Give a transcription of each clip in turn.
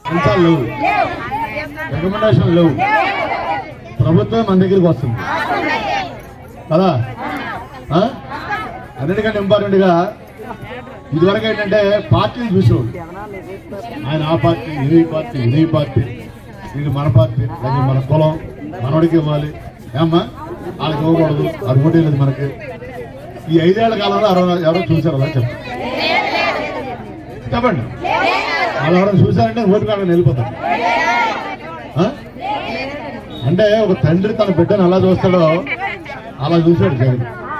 అంశాలు లేవు రికమెండేషన్ లేవు ప్రభుత్వం మన దగ్గరికి వస్తుంది కదా ఆ? అన్నిటికంటే ఇంపార్టెంట్ గా ఇదివరకు ఏంటంటే పార్టీలు చూసేవాడు ఆయన ఆ పార్టీ ఇది ఈ పార్టీ ఇది ఈ పార్టీ ఇది మన పార్టీ అది మన కులం మనోడికి ఇవ్వాలి ఏమ్మా వాళ్ళకి ఇవ్వకూడదు అది ఓటే లేదు మనకి ఈ ఐదేళ్ల కాలంలో అరవై ఎవరో చూసారు అలా చెప్పండి చెప్పండి వాళ్ళు ఎవరైనా చూసారంటే ఓటు కాడ వెళ్ళిపోతారు ఆ? అంటే ఒక తండ్రి తన బిడ్డను ఎలా చూస్తాడో అలా చూశాడు జగన్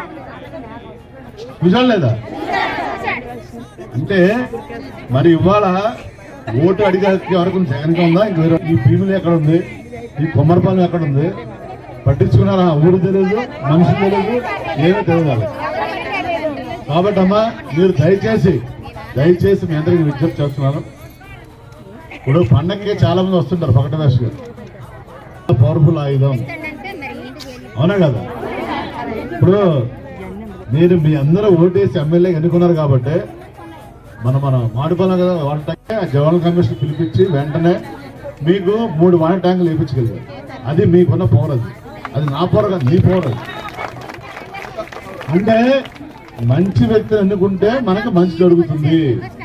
చూసాడు లేదా అంటే మరి ఇవాళ ఓటు అడిగే వరకు జగన్గా ఉందా ఇంక వేరే ఈ భీములు ఎక్కడ ఉంది ఈ కొమ్మరపాలెం ఎక్కడ ఉంది పట్టించుకున్నారా ఊరు తెలియదు మనిషి తెలియదు ఏమీ తెలియదు వాళ్ళకి. కాబట్టి అమ్మా మీరు దయచేసి దయచేసి మీ అందరికి విజ్ఞప్తి చేస్తున్నాను ఇప్పుడు పండగకి చాలా మంది వస్తుంటారు పకట వేష గారు పవర్ఫుల్ ఆయుధం అవునా కదా ఇప్పుడు మీరు మీ అందరూ ఓటేసి ఎమ్మెల్యే ఎన్నుకున్నారు కాబట్టి మనం మనం మాడిపోలేం కదా వాటర్ ట్యాంక్ జవహర్ కమిషన్ పిలిపించి వెంటనే మీకు మూడు వాటర్ ట్యాంకులు వేయించగలిగారు అది మీకున్న పవర్ అది అది నా పవర్ కాదు నీ పవర్ అది అంటే మంచి వ్యక్తిని ఎన్నుకుంటే మనకు మంచి జరుగుతుంది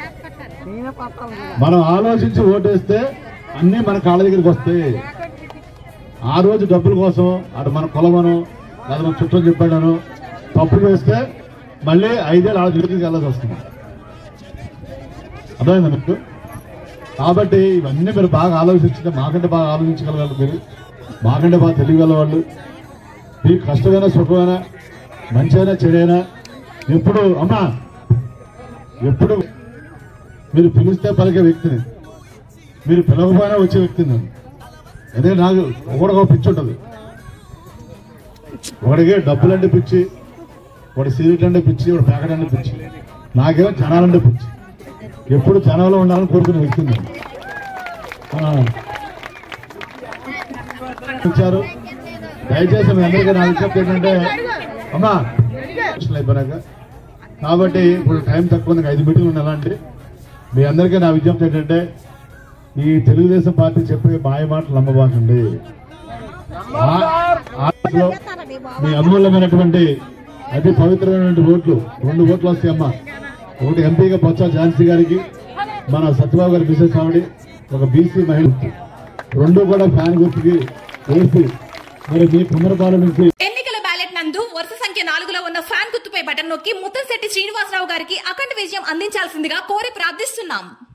మనం ఆలోచించి ఓటేస్తే అన్నీ మన కాళ్ళ దగ్గరికి వస్తాయి ఆ రోజు డబ్బుల కోసం అటు మన కులమను లేదా మన చుట్టం చెప్పాడను తప్పు చేస్తే మళ్ళీ ఐదేళ్ళు ఆ దగ్గరికి వెళ్ళాల్సి వస్తుంది అర్థమైందా మీకు కాబట్టి ఇవన్నీ మీరు బాగా ఆలోచించితే మాకంటే బాగా ఆలోచించగలగాలి మీరు మాకంటే బాగా తెలియగల వాళ్ళు మీకు కష్టమైనా సుఖమైనా మంచైనా చెడైనా ఎప్పుడు అమ్మా ఎప్పుడు మీరు పిలిస్తే పలికే వ్యక్తిని మీరు పిలవకపోయినా వచ్చే వ్యక్తిని నేను అదే నాకు ఒకటికి పిచ్చి ఉంటుంది ఒకడికి డబ్బులు అంటే పిచ్చి ఒకటి సీరియట్ అంటే పిచ్చి ఒకటి ప్యాకెట్ అంటే పిచ్చి నాకేమో జనాలంటే పిచ్చి ఎప్పుడు జనంలో ఉండాలని కోరుకునే వ్యక్తి నేను. ఆ. ఇచ్చారు దయచేసి మీ అందరికీ నా విజ్ఞప్తి ఏంటంటే అమ్మా ప్రశ్నలు అయిపోయినాక కాబట్టి ఇప్పుడు టైం తక్కువ ఉంది ఐదు మీటింగ్లు ఉన్నాయి అలాంటి మీ అందరికీ నా విజ్ఞప్తి ఏంటంటే ఈ తెలుగుదేశం పార్టీ చెప్పే మాయ మాటలు నమ్మబాకండి ఆ- ఆటలో మీ అమూల్యమైనటువంటి అతి పవిత్రమైనటువంటి ఓట్లు రెండు ఓట్లు వస్తాయి అమ్మా ఒకటి ఎంపీగా బొత్స ఝాన్సీ గారికి మన సత్యబాబు గారి మిసెస్ ఆవిడ ఒక బీసీ మహిళ రెండు కూడా ఫ్యాన్ గుర్తుకి వేసి మరి మీ కుమ్మరపాలెం నుంచి ఎన్నికల బ్యాలెట్ నందు వరుస సంఖ్య నాలుగులో ఉన్న ఫ్యాన్ గుర్తుపై బటన్ నొక్కి ముత్తంశెట్టి శ్రీనివాసరావు గారికి అఖండ విజయం అందించాల్సిందిగా కోరి ప్రార్థిస్తున్నాం